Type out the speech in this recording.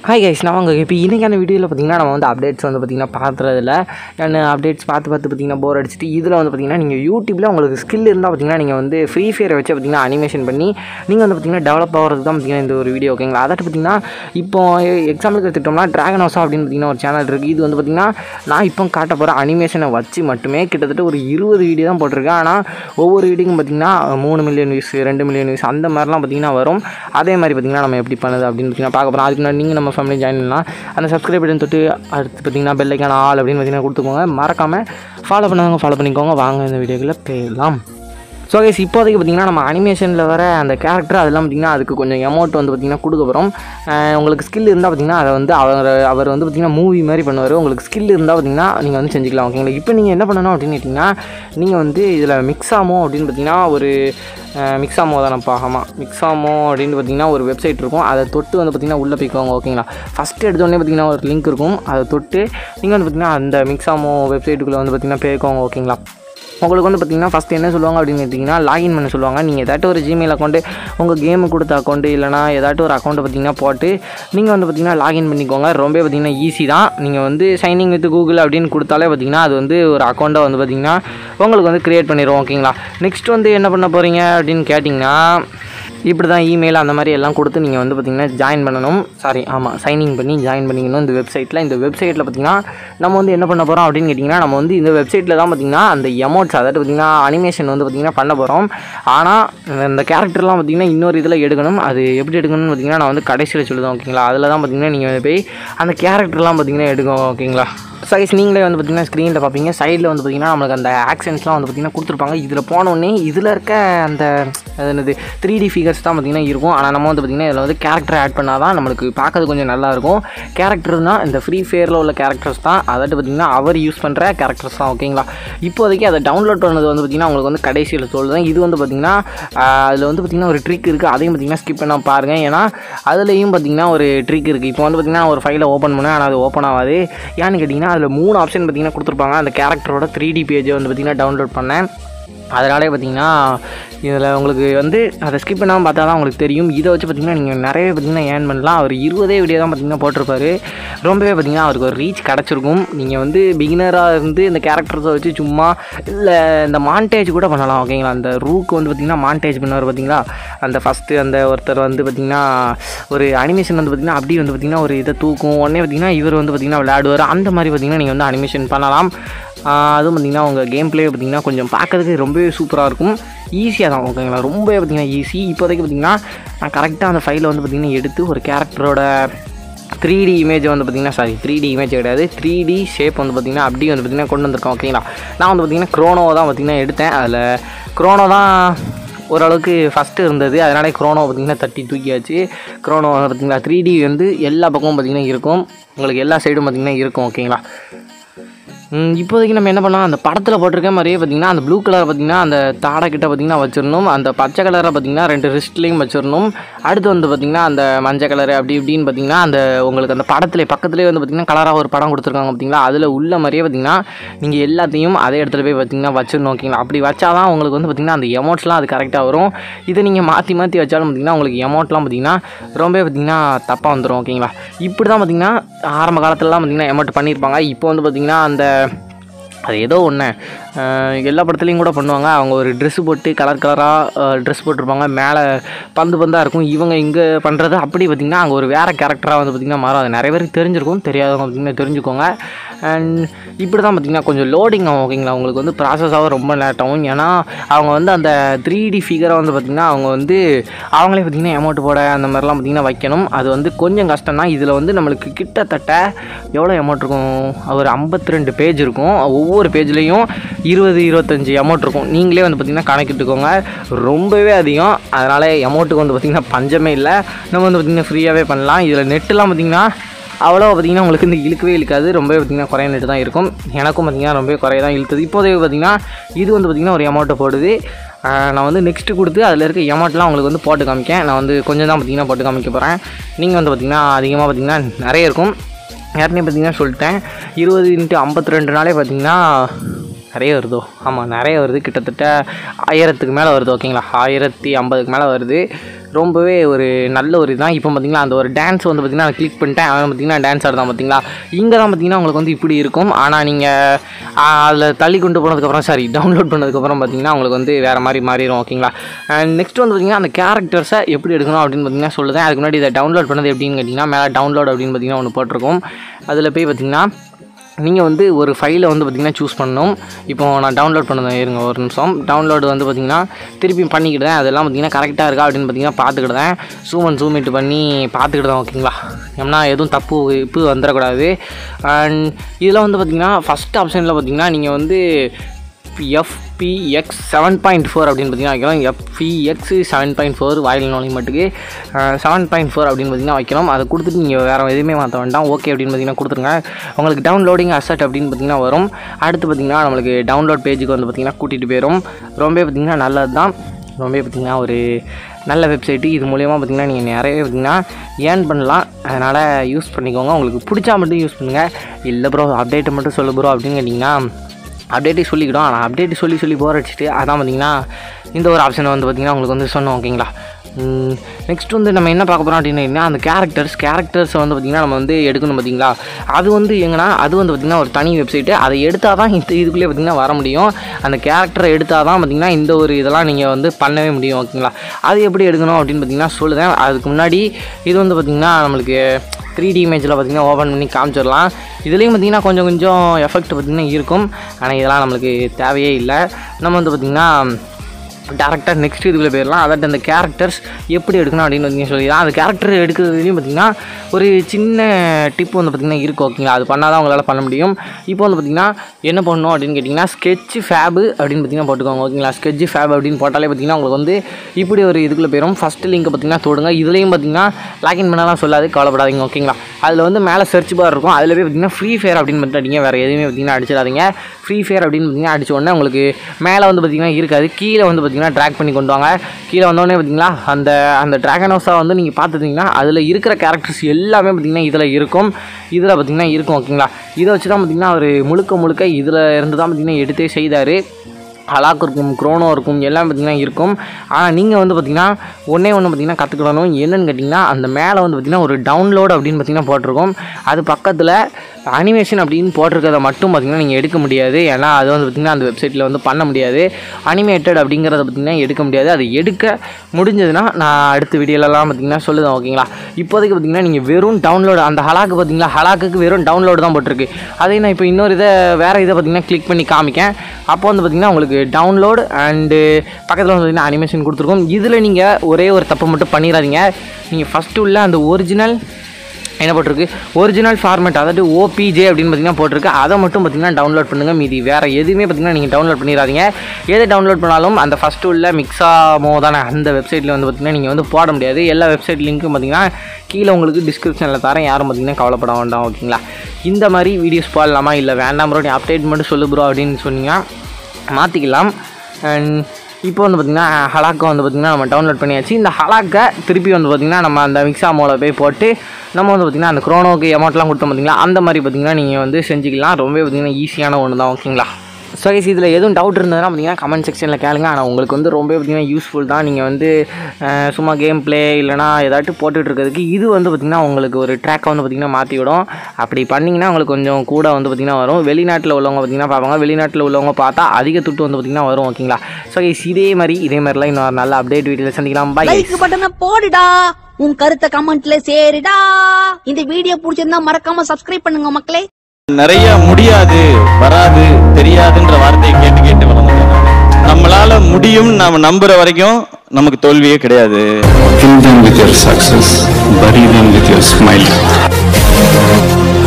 Hi guys நான் உங்கள் இப்போ இன்றைக்கான வீடியோவில் பார்த்தீங்கன்னா நம்ம வந்து அப்டேட்ஸ் வந்து பார்த்திங்கன்னா பார்த்துறதில்ல நான் அப்டேட்ஸ் பார்த்து பார்த்து பார்த்தீங்கன்னா போர் அடிச்சுட்டு இதில் வந்து பார்த்திங்கன்னா நீங்கள் யூடியூப்பில் உங்களுக்கு ஸ்கில் இருந்தால் பார்த்தீங்கன்னா நீங்கள் வந்து ஃப்ரீ ஃபயரை வச்சு பார்த்தீங்கன்னா அனிமேஷன் பண்ணி நீங்கள் வந்து பார்த்திங்கன்னா டெவலப் ஆகிறதுக்கு தான் பார்த்தீங்கன்னா இந்த ஒரு வீடியோ ஓகேங்களா அதாட்டு பார்த்தீங்கன்னா இப்போ எக்ஸாம்பிளுக்கு எடுத்துக்கிட்டோம்னா ட்ராகன் ஹவுஸா அப்படின்னு பார்த்தீங்கன்னா ஒரு சேனல் இருக்குது இது வந்து பார்த்திங்கன்னா நான் இப்போ காட்ட போகிற அனிமேஷனை வச்சு மட்டுமே கிட்டத்தட்ட ஒரு இருபது வீடியோ தான் போட்டிருக்கேன் ஆனால் ஒவ்வொரு வீடியோக்கும் பார்த்திங்கன்னா மூணு மில்லியன் வியூஸ் ரெண்டு மில்லியன் வியூஸ் அந்த மாதிரிலாம் பார்த்திங்கன்னா வரும் அதே மாதிரி பார்த்திங்கன்னா நம்ம எப்படி பண்ணுது அப்படின்னு பார்த்தீங்கன்னா பார்க்க போகிறோம் அதுக்கு முன்னாடி நீங்கள் நம்ம ஃபேமிலி ஜாயின் பண்ணலாம் அந்த சப்ஸ்கிரைப் பட்டன் தொட்டு அடுத்து பார்த்தீங்கன்னா பெல்லைக்கான ஆள் அப்படின்னு பார்த்தீங்கன்னா கொடுத்துக்கோங்க மறக்காமல் ஃபாலோ பண்ணாங்க ஃபாலோ பண்ணிக்கோங்க வாங்க இந்த வீடியோக்குள்ளே போயிடலாம் ஸோ கைஸ் இப்போதைக்கு பார்த்தீங்கன்னா நம்ம அனிமேஷனில் வர அந்த கேரக்டர் அதெல்லாம் பார்த்திங்கன்னா அதுக்கு கொஞ்சம் அமௌண்ட் வந்து பார்த்திங்கன்னா கொடுக்க போகிறோம் உங்களுக்கு ஸ்கில் இருந்தால் பார்த்திங்கன்னா அதை வந்து அவர் அவர் வந்து பார்த்திங்கன்னா மூவி மாதிரி பண்ணுவார் உங்களுக்கு ஸ்கில் இருந்தால் பார்த்திங்கன்னா நீங்கள் வந்து செஞ்சுக்கலாம் ஓகேங்களா இப்போ நீங்கள் என்ன பண்ணணும் அப்படின்னு கேட்டிங்கன்னா நீங்கள் வந்து இதில் மிக்ஸ் ஆமோ அப்படின்னு பார்த்தீங்கன்னா ஒரு மிக்ஸாமோ தானப்பா ஆமாம் மிக்ஸாமோ அப்படின்னு பார்த்தீங்கன்னா ஒரு வெப்சைட் இருக்கும் அதை தொட்டு வந்து பார்த்திங்கன்னா உள்ளே போய்க்கோங்க ஓகேங்களா ஃபஸ்ட்டு எடுத்தோடனே பார்த்திங்கன்னா ஒரு லிங்க் இருக்கும் அதை தொட்டு நீங்கள் வந்து பார்த்திங்கன்னா அந்த மிக்ஸாமோ வெப்சைட்டுக்குள்ளே வந்து பார்த்திங்கன்னா போய்க்கோங்க ஓகேங்களா உங்களுக்கு வந்து பார்த்திங்கன்னா ஃபஸ்ட்டு என்ன சொல்லுவாங்க அப்படின்னு கேட்டிங்கன்னா லாகின் பண்ண சொல்லுவாங்க நீங்கள் ஏதாட்டும் ஒரு ஜிமெயில் அக்கௌண்ட்டு உங்கள் கேமு கொடுத்த அக்கௌண்ட்டு இல்லைனா ஏதாட்டும் ஒரு அக்கௌண்ட்டை பார்த்திங்கன்னா போட்டு நீங்கள் வந்து பார்த்திங்கன்னா லாகின் பண்ணிக்கோங்க ரொம்ப பார்த்திங்கன்னா ஈஸி தான் நீங்கள் வந்து சைனிங் வித் கூகுள் அப்படின்னு கொடுத்தாலே பார்த்திங்கன்னா அது வந்து ஒரு அக்கௌண்ட்டை வந்து பார்த்திங்கன்னா உங்களுக்கு வந்து க்ரியேட் பண்ணிடுவோம் ஓகேங்களா நெக்ஸ்ட் வந்து என்ன பண்ண போகிறீங்க அப்படின்னு கேட்டிங்கன்னா இப்படி தான் இமெயில் அந்த மாதிரி எல்லாம் கொடுத்து நீங்கள் வந்து பார்த்திங்கன்னா ஜாயின் பண்ணணும் சாரி ஆமாம் சைனிங் பண்ணி ஜாயின் பண்ணிக்கணும் இந்த வெப்சைட்டில் இந்த வெப்சைட்டில் பார்த்திங்கன்னா நம்ம வந்து என்ன பண்ண போகிறோம் அப்படின்னு கேட்டிங்கன்னா நம்ம வந்து இந்த வெப்சைட்டில் தான் பார்த்திங்கன்னா அந்த எமௌண்ட்ஸ் அதாவது பார்த்திங்கன்னா அனிமேஷன் வந்து பார்த்திங்கன்னா பண்ண போகிறோம் ஆனால் இந்த கேரக்டர்லாம் பார்த்திங்கன்னா இன்னொரு இதில் எடுக்கணும் அது எப்படி எடுக்கணும்னு பார்த்திங்கன்னா நான் வந்து கடைசியில் சொல்லுதேன் ஓகேங்களா அதில் தான் பார்த்திங்கன்னா நீங்கள் போய் அந்த கேரக்டர்லாம் பார்த்திங்கன்னா எடுக்கணும் ஓகேங்களா சைஸ் நீங்களே வந்து பார்த்திங்கன்னா ஸ்க்ரீனில் பார்ப்பீங்க சைடில் வந்து பார்த்திங்கன்னா நம்மளுக்கு அந்த ஆக்ஷன்ஸ்லாம் வந்து பார்த்திங்கன்னா கொடுத்துருப்பாங்க இதில் போனோடனே இதில் இருக்க அந்த அது என்னது த்ரீ டி ஃபிகர்ஸ் தான் பார்த்திங்கன்னா இருக்கும் ஆனால் நம்ம வந்து பார்த்திங்கன்னா இதில் வந்து கேரக்டர் ஆட் பண்ணால் தான் நம்மளுக்கு பார்க்கறது கொஞ்சம் நல்லாயிருக்கும் கேரக்டர்னால் இந்த ஃப்ரீ ஃபயரில் உள்ள கேரக்டர்ஸ் தான் அதாட்டு பார்த்திங்கன்னா அவர் யூஸ் பண்ணுற கேரக்டர்ஸ் தான் ஓகேங்களா இப்போதைக்கு அதை டவுன்லோட் பண்ணது வந்து பார்த்திங்கன்னா உங்களுக்கு வந்து கடைசியில் சொல்லுவேன் இது வந்து பார்த்திங்கன்னா அதில் வந்து பார்த்திங்கன்னா ஒரு ட்ரிக் இருக்குது அதையும் பார்த்திங்கன்னா ஸ்கிப் பண்ணால் பாருங்கள் ஏன்னா அதுலேயும் பார்த்திங்கன்னா ஒரு ட்ரிக் இருக்குது இப்போ வந்து பார்த்திங்கன்னா ஒரு ஃபைலை ஓப்பன் பண்ணேன் ஆனால் அது ஓப்பன் ஆகாது ஏன்னு கேட்டிங்கன்னா அதில் மூணு ஆப்ஷன் பார்த்திங்கன்னா கொடுத்துருப்பாங்க அந்த கேரக்டரோட த்ரீ டி பேஜை வந்து பார்த்திங்கன்னா டவுன்லோட் பண்ணேன் அதனாலே பார்த்திங்கன்னா இதில் உங்களுக்கு வந்து அதை ஸ்கிப் பண்ணாமல் பார்த்தா தான் உங்களுக்கு தெரியும் இதை வச்சு பார்த்திங்கன்னா நீங்கள் நிறைய பார்த்திங்கன்னா ஏர்ன் பண்ணலாம் அவர் இருபதே வீடியோ தான் பார்த்திங்கன்னா போட்டிருப்பாரு ரொம்பவே பார்த்திங்கன்னா அவருக்கு ஒரு ரீச் கிடச்சிருக்கும் நீங்கள் வந்து பிகினராக இருந்து இந்த கேரக்டர்ஸை வச்சு சும்மா இல்லை இந்த மாண்டேஜ் கூட பண்ணலாம் ஓகேங்களா அந்த ரூக்கு வந்து பார்த்திங்கன்னா மாண்டேஜ் பண்ணுவார் பார்த்திங்களா அந்த ஃபஸ்ட்டு அந்த ஒருத்தர் வந்து பார்த்திங்கன்னா ஒரு அனிமேஷன் வந்து பார்த்திங்கன்னா அப்படியே வந்து பார்த்திங்கன்னா ஒரு இதை தூக்கும் உடனே பார்த்திங்கன்னா இவர் வந்து பார்த்திங்கன்னா விளையாடுவார் அந்த மாதிரி பார்த்திங்கன்னா நீங்கள் வந்து அனிமேஷன் பண்ணலாம் அதுவும் பார்த்திங்கன்னா உங்கள் கேம் பிளே பார்த்திங்கன்னா கொஞ்சம் பார்க்கறதுக்கு ரொம்பவே சூப்பராக இருக்கும் ஈஸியாக தான் ஓகேங்களா ரொம்பவே பார்த்திங்கன்னா ஈஸி இப்போதைக்கு பார்த்திங்கன்னா நான் கரெக்டாக அந்த ஃபைலை வந்து பார்த்திங்கன்னா எடுத்து ஒரு கேரக்டரோட த்ரீ டி இமேஜை வந்து பார்த்திங்கன்னா சாரி த்ரீ டி இமேஜ் கிடையாது த்ரீ டி ஷேப் வந்து பார்த்திங்கன்னா அப்படியே வந்து பார்த்திங்கன்னா கொண்டு வந்திருக்கோம் ஓகேங்களா நான் வந்து பார்த்திங்கன்னா க்ரோனோவை தான் பார்த்திங்கன்னா எடுத்தேன் அதில் க்ரோனோ தான் ஓரளவுக்கு ஃபஸ்ட்டு இருந்தது அதனாலே க்ரோனோ பார்த்திங்கன்னா தட்டி தூக்கியாச்சு க்ரோனோ பார்த்திங்கன்னா த்ரீ டி வந்து எல்லா பக்கமும் பார்த்திங்கன்னா இருக்கும் உங்களுக்கு எல்லா சைடும் பார்த்திங்கன்னா இருக்கும் ஓகேங்களா இப்போதைக்கு நம்ம என்ன பண்ணலாம் அந்த படத்தில் போட்டிருக்க மாதிரியே பார்த்திங்கன்னா அந்த ப்ளூ கலர் பார்த்திங்கன்னா அந்த தாடை கிட்ட பார்த்திங்கன்னா வச்சிடணும் அந்த பச்சை கலரை பார்த்திங்கன்னா ரெண்டு ரிஸ்ட்லேயும் வச்சிடணும் அடுத்து வந்து பார்த்திங்கன்னா அந்த மஞ்சள் கலர் அப்படி இப்படின்னு பார்த்திங்கன்னா அந்த உங்களுக்கு அந்த படத்துல பக்கத்துலேயே வந்து பார்த்திங்கன்னா கலராக ஒரு படம் கொடுத்துருக்காங்க பார்த்திங்களா அதில் உள்ள மாதிரியே பார்த்திங்கன்னா நீங்கள் எல்லாத்தையும் அதே இடத்துல போய் பார்த்திங்கன்னா வச்சிடணும் ஓகேங்களா அப்படி வச்சா தான் உங்களுக்கு வந்து பார்த்திங்கன்னா அந்த எமௌண்ட்ஸ்லாம் அது கரெக்டாக வரும் இதை நீங்கள் மாற்றி மாற்றி வச்சாலும் பார்த்திங்கன்னா உங்களுக்கு எமௌண்ட்லாம் பார்த்திங்கன்னா ரொம்ப பார்த்திங்கன்னா தப்பாக வந்துடும் ஓகேங்களா இப்படி தான் பார்த்திங்கன்னா ஆரம்ப காலத்துலலாம் பார்த்திங்கன்னா எமௌண்ட் பண்ணியிருப்பாங்க இப்போ வந்து பார்த்திங்கன்னா அந்த அது ஏதோ ஒன்று எல்லா படத்துலையும் கூட பண்ணுவாங்க அவங்க ஒரு ட்ரெஸ்ஸு போட்டு கலர் கலராக ட்ரெஸ் போட்டிருப்பாங்க மேலே பந்து பந்தாக இருக்கும் இவங்க இங்கே பண்ணுறது அப்படி பார்த்திங்கன்னா அங்கே ஒரு வேறு கேரக்டராக வந்து பார்த்திங்கன்னா மாறும் அது நிறைய பேருக்கு தெரிஞ்சிருக்கும் தெரியாதவங்க பார்த்திங்கன்னா தெரிஞ்சுக்கோங்க அண்ட் இப்படி தான் பார்த்திங்கன்னா கொஞ்சம் லோடிங் ஆகும் ஓகேங்களா அவங்களுக்கு வந்து ப்ராசஸ் ஆக ரொம்ப லேட் ஆகும் ஏன்னா அவங்க வந்து அந்த த்ரீ டி ஃபிகரை வந்து பார்த்திங்கன்னா அவங்க வந்து அவங்களே பார்த்திங்கன்னா அமௌண்ட் போட அந்த மாதிரிலாம் பார்த்திங்கன்னா வைக்கணும் அது வந்து கொஞ்சம் கஷ்டம் தான் இதில் வந்து நம்மளுக்கு கிட்டத்தட்ட எவ்வளோ அமௌண்ட் இருக்கும் ஒரு ஐம்பத்தி ரெண்டு பேஜ் இருக்கும் ஒவ்வொரு பேஜ்லேயும் இருபது இருபத்தஞ்சி அமௌண்ட் இருக்கும் நீங்களே வந்து பார்த்திங்கன்னா கணக்கிட்டுக்கோங்க ரொம்பவே அதிகம் அதனால் அமௌண்ட்டுக்கு வந்து பார்த்திங்கன்னா பஞ்சமே இல்லை நம்ம வந்து பார்த்திங்கன்னா ஃப்ரீயாகவே பண்ணலாம் இதில் நெட்டுலாம் பார்த்திங்கன்னா அவ்வளோ பார்த்திங்கன்னா உங்களுக்கு இந்த இழுக்கவே இழுக்காது ரொம்பவே பார்த்திங்கன்னா குறைய நெட்டு தான் இருக்கும் எனக்கும் பார்த்திங்கன்னா ரொம்பவே குறைய தான் இழுத்தது இப்போதைக்கு பார்த்திங்கன்னா இது வந்து பார்த்திங்கன்னா ஒரு அமௌண்ட்டை போடுது நான் வந்து நெக்ஸ்ட்டு கொடுத்து அதில் இருக்க எமௌண்ட்லாம் உங்களுக்கு வந்து போட்டு காமிக்கேன் நான் வந்து கொஞ்சம் தான் பார்த்திங்கன்னா போட்டு காமிக்க போகிறேன் நீங்கள் வந்து பார்த்திங்கன்னா அதிகமாக பார்த்திங்கன்னா நிறைய இருக்கும் ஏற்கனவே பார்த்திங்கன்னா சொல்லிட்டேன் இருபது இன்ட்டு ஐம்பத்தி ரெண்டு நாளே பார்த்திங்கன்னா நிறைய வருதோ ஆமாம் நிறைய வருது கிட்டத்தட்ட ஆயிரத்துக்கு மேலே வருது ஓகேங்களா ஆயிரத்தி ஐம்பதுக்கு மேலே வருது ரொம்பவே ஒரு நல்ல ஒரு இதுதான் இப்போ பார்த்தீங்களா அந்த ஒரு டான்ஸ் வந்து பார்த்தீங்கன்னா கிளிக் பண்ணிட்டேன் அவன் பார்த்தீங்கன்னா டான்ஸ் ஆடுதான் பார்த்தீங்களா இங்கே தான் பார்த்தீங்கன்னா உங்களுக்கு வந்து இப்படி இருக்கும் ஆனால் நீங்கள் அதில் தள்ளி கொண்டு போனதுக்கப்புறம் சாரி டவுன்லோட் பண்ணதுக்கப்புறம் பார்த்தீங்கன்னா உங்களுக்கு வந்து வேறு மாதிரி மாறிடும் ஓகேங்களா அண்ட் நெக்ஸ்ட் வந்து பார்த்தீங்கன்னா அந்த கேரக்டர்ஸை எப்படி எடுக்கணும் அப்படின்னு பார்த்தீங்கன்னா சொல்லுதேன் அதுக்கு முன்னாடி இதை டவுன்லோட் பண்ணது எப்படின்னு கேட்டிங்கன்னா மேலே டவுன்லோட் அப்படின்னு பார்த்தீங்கன்னா ஒன்று போட்டிருக்கும் அதில் போய் பார்த்தீங்கன்னா நீங்கள் வந்து ஒரு ஃபைலை வந்து பார்த்திங்கன்னா சூஸ் பண்ணணும் இப்போ நான் டவுன்லோட் பண்ணது இருங்க ஒரு நிமிஷம் டவுன்லோடு வந்து பார்த்திங்கன்னா திருப்பி பண்ணிக்கிட்டேன் அதெல்லாம் பார்த்திங்கன்னா கரெக்டாக இருக்கா அப்படின்னு பார்த்தீங்கன்னா பார்த்துக்கிட்டேன் ஜூம் அண்ட் ஜூம் இட்டு பண்ணி பார்த்துக்கிட்டேன் ஓகேங்களா ஏன்னா எதுவும் தப்பு இப்போ வந்துடக்கூடாது அண்ட் இதில் வந்து பார்த்திங்கன்னா ஃபஸ்ட் ஆப்ஷனில் பார்த்திங்கன்னா நீங்கள் வந்து எஃபிஎக்ஸ் செவன் பாயிண்ட் ஃபோர் அப்படின்னு பார்த்தீங்கன்னா வைக்கலாம் எஃபிஎக்ஸ் செவன் பாயிண்ட் ஃபோர் வாயில் நோய் மட்டுக்கு செவன் பாயிண்ட் ஃபோர் அப்படின்னு பார்த்தீங்கன்னா வைக்கணும் அதை கொடுத்துட்டு நீங்கள் வேறு எதுவுமே மாற்ற வேண்டாம் ஓகே அப்படின்னு பார்த்தீங்கன்னா கொடுத்துருங்க உங்களுக்கு டவுன்லோடிங் அசட் அப்படின்னு பார்த்தீங்கன்னா வரும் அடுத்து பார்த்தீங்கன்னா நம்மளுக்கு டவுன்லோட் பேஜுக்கு வந்து பார்த்தீங்கன்னா கூட்டிகிட்டு போயிடும் ரொம்ப பார்த்தீங்கன்னா நல்லது தான் ரொம்ப பார்த்தீங்கன்னா ஒரு நல்ல வெப்சைட்டு இது மூலயமா பார்த்தீங்கன்னா நீங்கள் நிறைய பார்த்தீங்கன்னா ஏர்ன் பண்ணலாம் அதனால் யூஸ் பண்ணிக்கோங்க உங்களுக்கு பிடிச்சா மட்டும் யூஸ் பண்ணுங்கள் இல்லை ப்ரோ அப்டேட்டை மட்டும் சொல்லு ப்ரோ அப்படின்னு கேட்டிங்கன்னா அப்டேட்டே சொல்லிக்கிட்டோம் ஆனால் அப்டேட் சொல்லி சொல்லி போர் அடிச்சுட்டு அதான் பார்த்தீங்கன்னா இந்த ஒரு ஆப்ஷனை வந்து பார்த்திங்கன்னா உங்களுக்கு வந்து சொன்னோம் ஓகேங்களா நெக்ஸ்ட் வந்து நம்ம என்ன பார்க்க போகிறோம் அப்படின்னா அந்த கேரக்டர்ஸ் கேரக்டர்ஸை வந்து பார்த்திங்கன்னா நம்ம வந்து எடுக்கணும் பார்த்தீங்களா அது வந்து எங்கன்னா அது வந்து பார்த்திங்கன்னா ஒரு தனி வெப்சைட்டு அதை எடுத்தால் தான் இந்த இதுக்குள்ளே பார்த்திங்கன்னா வர முடியும் அந்த கேரக்டரை எடுத்தால் தான் பார்த்திங்கன்னா இந்த ஒரு இதெல்லாம் நீங்கள் வந்து பண்ணவே முடியும் ஓகேங்களா அது எப்படி எடுக்கணும் அப்படின்னு பார்த்திங்கன்னா சொல்லுதேன் அதுக்கு முன்னாடி இது வந்து பார்த்திங்கன்னா நம்மளுக்கு த்ரீ டி இமேஜில் பார்த்திங்கன்னா ஓப்பன் பண்ணி காமிச்சிடலாம் இதுலேயும் பார்த்திங்கன்னா கொஞ்சம் கொஞ்சம் எஃபெக்ட் பார்த்திங்கன்னா இருக்கும் ஆனால் இதெல்லாம் நம்மளுக்கு தேவையே இல்லை நம்ம வந்து பார்த்திங்கன்னா டேரக்டாக நெக்ஸ்ட் இதுக்குள்ளே போயிடலாம் அதாவது அந்த கேரக்டர்ஸ் எப்படி எடுக்கணும் அப்படின்னு வந்து சொல்லிடலாம் அந்த கேரக்டர் எடுக்கிறதுலையும் பார்த்திங்கன்னா ஒரு சின்ன டிப் வந்து பார்த்திங்கன்னா இருக்கும் ஓகேங்களா அது பண்ணால் தான் உங்களால் பண்ண முடியும் இப்போ வந்து பார்த்திங்கன்னா என்ன பண்ணணும் அப்படின்னு கேட்டிங்கன்னா ஸ்கெட்ச் ஃபேபு அப்படின்னு பார்த்திங்கன்னா போட்டுக்கோங்க ஓகேங்களா ஸ்கெட்ச் ஃபேப் அப்படின்னு போட்டாலே பார்த்திங்கன்னா உங்களுக்கு வந்து இப்படி ஒரு இதுக்குள்ளே போயிடும் ஃபஸ்ட்டு லிங்க் பார்த்திங்கன்னா தொடுங்க இதுலேயும் பார்த்திங்கன்னா லாகின் பண்ணலாம் சொல்லாது கவலைப்படாதீங்க ஓகேங்களா அதில் வந்து மேலே சர்ச் பார் இருக்கும் அதில் போய் பார்த்திங்கன்னா ஃப்ரீ ஃபயர் அப்படின்னு மட்டும் அடிங்க வேறு எதுவுமே பார்த்திங்கன்னா அடிச்சிடாதீங்க ஃப்ரீ ஃபயர் அப்படின்னு பார்த்திங்கன்னா அடிச்ச உடனே உங்களுக்கு மேலே வந்து பார்த்திங்கன்னா இருக்காது கீழே வந்து பார்த்திங்கன்னா ட்ராக் பண்ணி கொண்டு வாங்க கீழே வந்தோடனே பார்த்திங்களா அந்த அந்த ட்ராகன் ஹவுஸை வந்து நீங்கள் பார்த்துட்டிங்கன்னா அதில் இருக்கிற கேரக்டர்ஸ் எல்லாமே பார்த்திங்கன்னா இதில் இருக்கும் இதில் பார்த்திங்கன்னா இருக்கும் ஓகேங்களா இதை வச்சு தான் பார்த்திங்கன்னா அவர் முழுக்க முழுக்க இதில் இருந்து தான் பார்த்திங்கன்னா எடுத்தே செய்தார் ஹலாக் இருக்கும் க்ரோனோ இருக்கும் எல்லாம் பார்த்திங்கன்னா இருக்கும் ஆனால் நீங்கள் வந்து பார்த்திங்கன்னா ஒன்றே ஒன்று பார்த்திங்கன்னா கற்றுக்கிடணும் என்னென்னு கேட்டிங்கன்னா அந்த மேலே வந்து பார்த்திங்கன்னா ஒரு டவுன்லோட் அப்படின்னு பார்த்திங்கன்னா போட்டிருக்கோம் அது பக்கத்தில் அனிமேஷன் அப்படின்னு போட்டிருக்கிறத மட்டும் பார்த்திங்கன்னா நீங்கள் எடுக்க முடியாது ஏன்னா அது வந்து பார்த்திங்கன்னா அந்த வெப்சைட்டில் வந்து பண்ண முடியாது அனிமேட்டட் அப்படிங்கிறத பார்த்திங்கன்னா எடுக்க முடியாது அது எடுக்க முடிஞ்சதுன்னா நான் அடுத்த வீடியோலலாம் பார்த்திங்கன்னா சொல்லுதேன் ஓகேங்களா இப்போதைக்கு பார்த்திங்கன்னா நீங்கள் வெறும் டவுன்லோடு அந்த ஹலாக்கு பார்த்திங்களா ஹலாக்குக்கு வெறும் டவுன்லோடு தான் போட்டிருக்கு அதே நான் இப்போ இன்னொரு இதை வேறு இதை பார்த்திங்கன்னா கிளிக் பண்ணி காமிக்கேன் அப்போ வந்து பார்த்திங்கன்னா உங்களுக்கு டவுன்லோட் அண்டு பக்கத்தில் வந்து பார்த்திங்கன்னா அனிமேஷன் கொடுத்துருக்கோம் இதில் நீங்கள் ஒரே ஒரு தப்பு மட்டும் பண்ணிடாதீங்க நீங்கள் ஃபஸ்ட்டு உள்ள அந்த ஒரிஜினல் என்ன போட்டிருக்கு ஒரிஜினல் ஃபார்மேட் அதாவது ஓபிஜே அப்படின்னு பார்த்தீங்கன்னா போட்டிருக்கு அதை மட்டும் பார்த்தீங்கன்னா டவுன்லோட் பண்ணுங்கள் மீதி வேறு எதுவுமே பார்த்தீங்கன்னா நீங்கள் டவுன்லோட் பண்ணிடாதீங்க எதை டவுன்லோட் பண்ணாலும் அந்த ஃபஸ்ட்டு உள்ள மிக்ஸாமோ தானே அந்த வெப்சைட்டில் வந்து பார்த்தீங்கன்னா நீங்கள் வந்து போட முடியாது எல்லா வெப்சைட் லிங்க்கும் பார்த்தீங்கன்னா கீழே உங்களுக்கு டிஸ்கிரிப்ஷனில் தரேன் யாரும் பார்த்தீங்கன்னா கவலைப்பட வேண்டாம் ஓகேங்களா இந்த மாதிரி வீடியோஸ் போடலாமா இல்லை வேண்டாம் ப்ரோ நீ அப்டேட் மட்டும் சொல்லு ப்ரோ அப்படின்னு சொன்னீங்கன்னா மாற்றிக்கலாம் அண்ட் இப்போ வந்து பார்த்திங்கன்னா ஹலாக்கை வந்து பார்த்திங்கன்னா நம்ம டவுன்லோட் பண்ணியாச்சு இந்த ஹலாக்கை திருப்பி வந்து பார்த்திங்கன்னா நம்ம அந்த மிக்ஸா மோல போய் போட்டு நம்ம வந்து பார்த்திங்கன்னா அந்த க்ரோனோக்கு அமௌண்ட்லாம் கொடுத்தோம் பார்த்திங்களா அந்த மாதிரி பார்த்திங்கன்னா நீங்கள் வந்து செஞ்சுக்கலாம் ரொம்பவே பார்த்திங்கன்னா ஈஸியான ஒன்று தான் ஓகேங்களா ஸோ கைஸ் இதில் எதுவும் டவுட் இருந்ததுன்னா பார்த்தீங்கன்னா கமெண்ட் செக்ஷனில் கேளுங்க ஆனால் உங்களுக்கு வந்து ரொம்ப பார்த்தீங்கன்னா யூஸ்ஃபுல் தான் நீங்கள் வந்து அஹ், சும்மா கேம் ப்ளே இல்லைனா ஏதாட்டும் போட்டுட்டு இருக்கிறதுக்கு இது வந்து பார்த்திங்கன்னா உங்களுக்கு ஒரு ட்ராக்கை வந்து பார்த்திங்கன்னா மாற்றி விடும் அப்படி பண்ணிங்கன்னா உங்களுக்கு கொஞ்சம் கூட வந்து பார்த்திங்கன்னா வரும் வெளிநாட்டில் உள்ளவங்க பார்த்திங்கன்னா பார்ப்பாங்க வெளிநாட்டில் உள்ளவங்க பார்த்தா அதிக துட்டு வந்து பார்த்திங்கன்னா வரும் ஓகேங்களா ஸோ கைஸ் இதே மாதிரி இதே மாதிரிலாம் இன்னொரு நல்ல அப்டேட் வீடியோவில் சந்திக்கலாம் பாய் லைக் பட்டனை போடுடா உன் கருத்தை கமெண்ட்ல சேருடா இந்த வீடியோ பிடிச்சிருந்தா மறக்காம சப்ஸ்கிரைப் பண்ணுங்க மக்களே நிறைய முடியாது வராது தெரியாதுன்ற வார்த்தையை கேட்டு கேட்டு வளர்ந்துட்டேன் நானு. நம்மளால முடியும் நாம நம்புற வரைக்கும் நமக்கு தோல்வியே கிடையாது Kill them with your success, bury them with your smile.